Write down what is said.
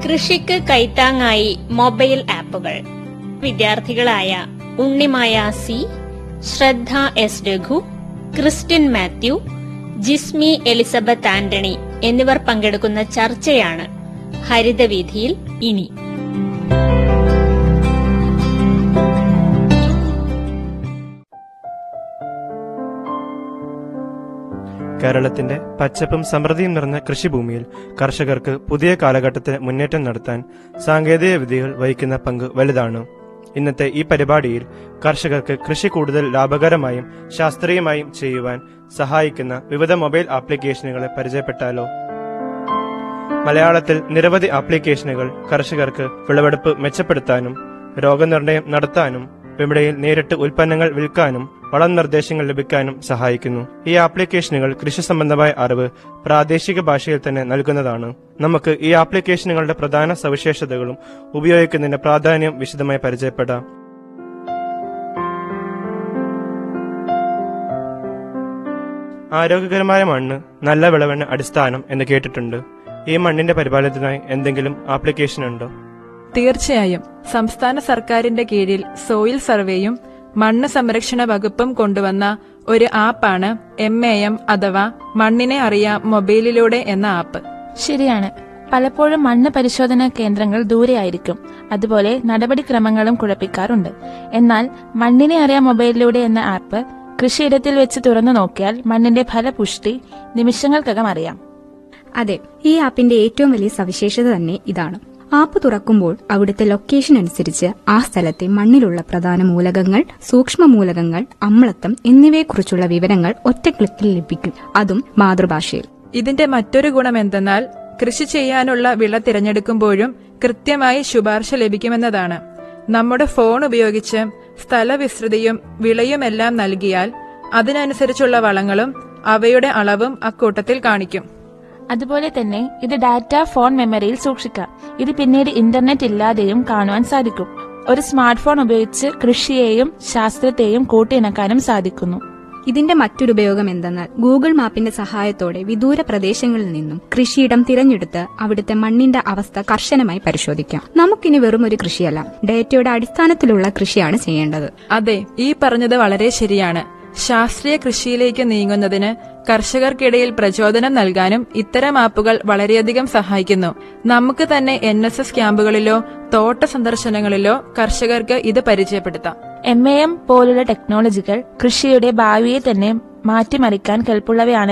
കൃഷിക്ക് കൈത്താങ്ങായി മൊബൈൽ ആപ്പുകൾ വിദ്യാർത്ഥികളായ Unnimaya C Shraddha S Raghu Christian Mathew Jismi Elizabeth Antony എന്നിവർ പങ്കെടുക്കുന്ന ചർച്ചയാണ് ഹരിതവീഥിയിൽ ഇനി കേരളത്തിന്റെ പച്ചപ്പും സമൃദ്ധിയും നിറഞ്ഞ കൃഷിഭൂമിയിൽ കർഷകർക്ക് പുതിയ കാലഘട്ടത്തിന് മുന്നേറ്റം നടത്താൻ സാങ്കേതിക വിദ്യകൾ വഹിക്കുന്ന പങ്ക് വലുതാണ് ഇന്നത്തെ ഈ പരിപാടിയിൽ കർഷകർക്ക് കൃഷി കൂടുതൽ ലാഭകരമായും ശാസ്ത്രീയമായും ചെയ്യുവാൻ സഹായിക്കുന്ന വിവിധ മൊബൈൽ ആപ്ലിക്കേഷനുകളെ പരിചയപ്പെട്ടാലോ മലയാളത്തിൽ നിരവധി ആപ്ലിക്കേഷനുകൾ കർഷകർക്ക് വിളവെടുപ്പ് മെച്ചപ്പെടുത്താനും രോഗനിർണയം നടത്താനും വിപണിയിൽ നേരിട്ട് ഉൽപ്പന്നങ്ങൾ വിൽക്കാനും വളം നിർദ്ദേശങ്ങൾ ലഭിക്കാനും സഹായിക്കുന്നു ഈ ആപ്ലിക്കേഷനുകൾ കൃഷി സംബന്ധമായ അറിവ് പ്രാദേശിക ഭാഷയിൽ തന്നെ നൽകുന്നതാണ് നമുക്ക് ഈ ആപ്ലിക്കേഷനുകളുടെ പ്രധാന സവിശേഷതകളും ഉപയോഗിക്കുന്നതിന്റെ പ്രാധാന്യം വിശദമായി പരിചയപ്പെടാം ആരോഗ്യകരമായ മണ്ണ് നല്ല വിളവിന് അടിസ്ഥാനം എന്ന് കേട്ടിട്ടുണ്ട് ഈ മണ്ണിന്റെ പരിപാലനത്തിനായി എന്തെങ്കിലും ആപ്ലിക്കേഷൻ ഉണ്ടോ തീർച്ചയായും സംസ്ഥാന സർക്കാരിന്റെ കീഴിൽ സോയിൽ സർവേയും മണ്ണ് സംരക്ഷണ വകുപ്പും കൊണ്ടുവന്ന ഒരു ആപ്പാണ് എം എ എം അഥവാ മണ്ണിനെ അറിയാം മൊബൈലിലൂടെ എന്ന ആപ്പ് ശരിയാണ് പലപ്പോഴും മണ്ണ് പരിശോധനാ കേന്ദ്രങ്ങൾ ദൂരെയായിരിക്കും അതുപോലെ നടപടിക്രമങ്ങളും കുഴപ്പിക്കാറുണ്ട് എന്നാൽ മണ്ണിനെ അറിയാം മൊബൈലിലൂടെ എന്ന ആപ്പ് കൃഷിയിടത്തിൽ വെച്ച് തുറന്നു നോക്കിയാൽ മണ്ണിന്റെ ഫലപുഷ്ടി നിമിഷങ്ങൾക്കകം അറിയാം അതെ ഈ ആപ്പിന്റെ ഏറ്റവും വലിയ സവിശേഷത തന്നെ ഇതാണ് ആപ്പ് തുറക്കുമ്പോൾ അവിടുത്തെ ലൊക്കേഷൻ അനുസരിച്ച് ആ സ്ഥലത്തെ മണ്ണിലുള്ള പ്രധാന മൂലകങ്ങൾ സൂക്ഷ്മ മൂലകങ്ങൾ അമ്ലത്വം എന്നിവയെക്കുറിച്ചുള്ള വിവരങ്ങൾ ഒറ്റ ക്ലിക്കിൽ ലഭിക്കും അതും മാതൃഭാഷയിൽ ഇതിന്റെ മറ്റൊരു ഗുണം എന്തെന്നാൽ കൃഷി ചെയ്യാനുള്ള വിള തിരഞ്ഞെടുക്കുമ്പോഴും കൃത്യമായി ശുപാർശ ലഭിക്കുമെന്നതാണ് നമ്മുടെ ഫോൺ ഉപയോഗിച്ച് സ്ഥലവിസ്തൃതിയും വിളയുമെല്ലാം നൽകിയാൽ അതിനനുസരിച്ചുള്ള വളങ്ങളും അവയുടെ അളവും അക്കൂട്ടത്തിൽ കാണിക്കും അതുപോലെ തന്നെ ഇത് ഡാറ്റ ഫോൺ മെമ്മറിയിൽ സൂക്ഷിക്കാം ഇത് പിന്നീട് ഇന്റർനെറ്റ് ഇല്ലാതെയും കാണുവാൻ സാധിക്കും ഒരു സ്മാർട്ട് ഫോൺ ഉപയോഗിച്ച് കൃഷിയെയും ശാസ്ത്രത്തെയും കൂട്ടിയിണക്കാനും സാധിക്കുന്നു ഇതിന്റെ മറ്റൊരു ഉപയോഗം എന്തെന്നാൽ ഗൂഗിൾ മാപ്പിന്റെ സഹായത്തോടെ വിദൂര പ്രദേശങ്ങളിൽ നിന്നും കൃഷിയിടം തിരഞ്ഞെടുത്ത് അവിടുത്തെ മണ്ണിന്റെ അവസ്ഥ കർശനമായി പരിശോധിക്കാം നമുക്കിനി വെറും ഒരു കൃഷിയല്ല ഡേറ്റയുടെ അടിസ്ഥാനത്തിലുള്ള കൃഷിയാണ് ചെയ്യേണ്ടത് അതെ ഈ പറഞ്ഞത് വളരെ ശരിയാണ് ശാസ്ത്രീയ കൃഷിയിലേക്ക് നീങ്ങുന്നതിന് കർഷകർക്കിടയിൽ പ്രചോദനം നൽകാനും ഇത്തരം ആപ്പുകൾ വളരെയധികം സഹായിക്കുന്നു നമുക്ക് തന്നെ എൻ എസ് എസ് ക്യാമ്പുകളിലോ തോട്ട സന്ദർശനങ്ങളിലോ കർഷകർക്ക് ഇത് പരിചയപ്പെടുത്താം എം എ എം പോലുള്ള ടെക്നോളജികൾ കൃഷിയുടെ ഭാവിയെ തന്നെ മാറ്റിമറിക്കാൻ കെൽപ്പുള്ളവയാണ്